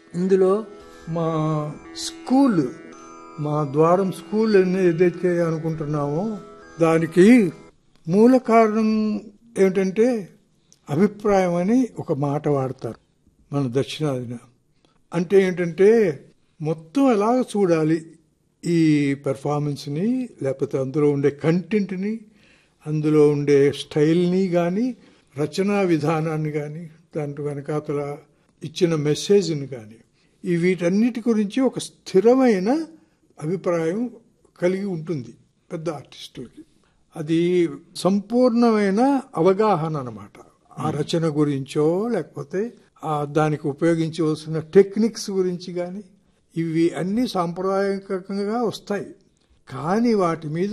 ఇందులో మా స్కూల్ మా ద్వారం స్కూల్ అని ఏదైతే అనుకుంటున్నామో దానికి మూల కారణం ఏమిటంటే అభిప్రాయం అని ఒక మాట వాడతారు మన దక్షిణాదిన అంటే ఏంటంటే మొత్తం ఎలా చూడాలి ఈ పెర్ఫార్మెన్స్ని లేకపోతే అందులో ఉండే కంటెంట్ని అందులో ఉండే స్టైల్ని కానీ రచనా విధానాన్ని కానీ దాంట్లో వెనకాతల ఇచ్చిన మెసేజ్ని కానీ ఈ వీటన్నిటి గురించి ఒక స్థిరమైన అభిప్రాయం కలిగి ఉంటుంది పెద్ద ఆర్టిస్టులకి అది సంపూర్ణమైన అవగాహన అన్నమాట ఆ రచన గురించో లేకపోతే ఆ దానికి ఉపయోగించవలసిన టెక్నిక్స్ గురించి కానీ ఇవి అన్ని సాంప్రదాయకంగా వస్తాయి కానీ వాటి మీద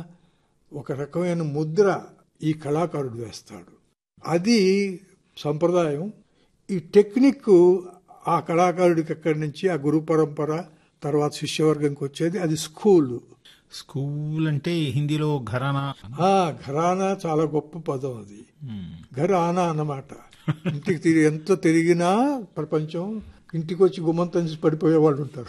ఒక రకమైన ముద్ర ఈ కళాకారుడు వేస్తాడు అది సంప్రదాయం ఈ టెక్నిక్ ఆ కళాకారుడికి అక్కడి నుంచి ఆ గురు పరంపర తర్వాత శిష్యవర్గంకి వచ్చేది అది స్కూల్ స్కూల్ అంటే హిందీలో ఘరానా ఆ ఘరానా చాలా గొప్ప పదం అది ఘరానా అన్నమాట ఇంటికి తిరిగి ఎంత తిరిగినా ప్రపంచం ఇంటికి వచ్చి గుమ్మంతం పడిపోయే వాళ్ళు ఉంటారు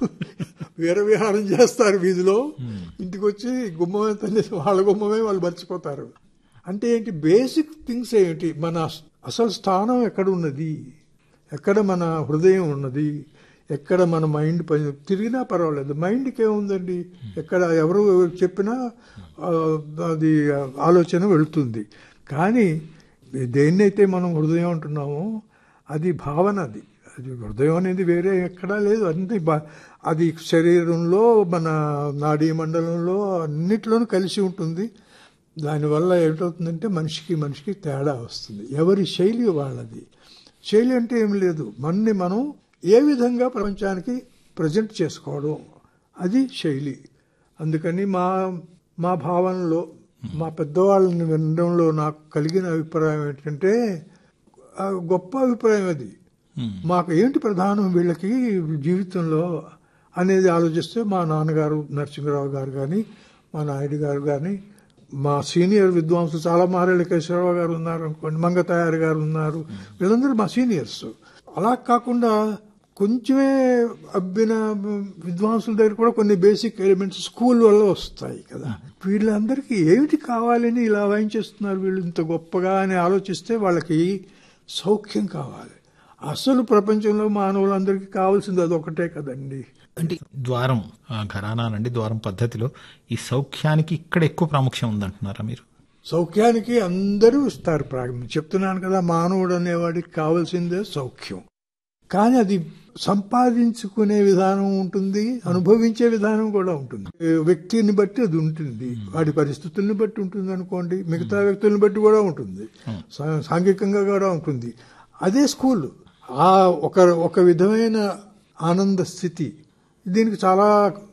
వీర విహారం చేస్తారు వీధిలో ఇంటికి వచ్చి గుమ్మం వాళ్ళ గుమ్మమే వాళ్ళు మర్చిపోతారు అంటే ఏంటి బేసిక్ థింగ్స్ ఏంటి మన అసలు స్థానం ఎక్కడ ఉన్నది ఎక్కడ మన హృదయం ఉన్నది ఎక్కడ మన మైండ్ పని తిరిగినా పర్వాలేదు మైండ్కి ఏముందండి ఎక్కడ ఎవరు చెప్పినా ఆ, అది ఆలోచన వెళుతుంది కానీ దేన్నైతే మనం హృదయం అంటున్నామో అది భావన అది అది హృదయం అనేది వేరే ఎక్కడా లేదు అన్ని బా- అది శరీరంలో మన నాడీ మండలంలో అన్నిట్లోనూ కలిసి ఉంటుంది దానివల్ల ఏమిటవుతుందంటే మనిషికి మనిషికి తేడా వస్తుంది ఎవరి శైలి వాళ్ళది శైలి అంటే ఏం లేదు మనని మనం ఏ విధంగా ప్రపంచానికి ప్రజెంట్ చేసుకోవడం అది శైలి అందుకని మా మా భావనలో మా పెద్దవాళ్ళని వినడంలో నాకు కలిగిన అభిప్రాయం ఏంటంటే ఆ గొప్ప అభిప్రాయం అది మాకు ఏంటి ప్రధానం వీళ్ళకి జీవితంలో అనేది ఆలోచిస్తే మా నాన్నగారు నరసింహరావు గారు కానీ మా నాయుడు గారు కానీ మా సీనియర్ విద్వాంసులు చాలా మారేళ్ళ కేశవరావు గారు ఉన్నారు అనుకోండి మంగతయారు గారు ఉన్నారు వీళ్ళందరూ మా సీనియర్స్ అలా కాకుండా కొంచెమే అబ్బిన విద్వాంసుల దగ్గర కూడా కొన్ని బేసిక్ ఎలిమెంట్స్ స్కూల్ వల్ల వస్తాయి కదా వీళ్ళందరికీ ఏమిటి కావాలని ఇలా వాయించేస్తున్నారు వీళ్ళు ఇంత గొప్పగా అని ఆలోచిస్తే వాళ్ళకి సౌఖ్యం కావాలి అసలు ప్రపంచంలో మానవులందరికీ కావాల్సింది అదొకటే కదండి అంటే ద్వారం ఆ, ఘరానా అండి ద్వారం పద్ధతిలో ఈ సౌఖ్యానికి ఇక్కడ ఎక్కువ ప్రాముఖ్యం ఉందంటున్నారా మీరు సౌఖ్యానికి అందరూ ఇస్తారు ప్రారంభం చెప్తున్నాను కదా మానవుడు అనేవాడికి కావాల్సిందే సౌఖ్యం కానీ అది సంపాదించుకునే విధానం ఉంటుంది అనుభవించే విధానం కూడా ఉంటుంది ఏ వ్యక్తిని బట్టి అది ఉంటుంది వాడి పరిస్థితుల్ని బట్టి ఉంటుంది అనుకోండి మిగతా వ్యక్తుల్ని బట్టి కూడా ఉంటుంది సా- సాంఘికంగా కూడా ఉంటుంది అదే స్కూల్ ఆ ఒక ఒక విధమైన ఆనంద స్థితి దీనికి చాలా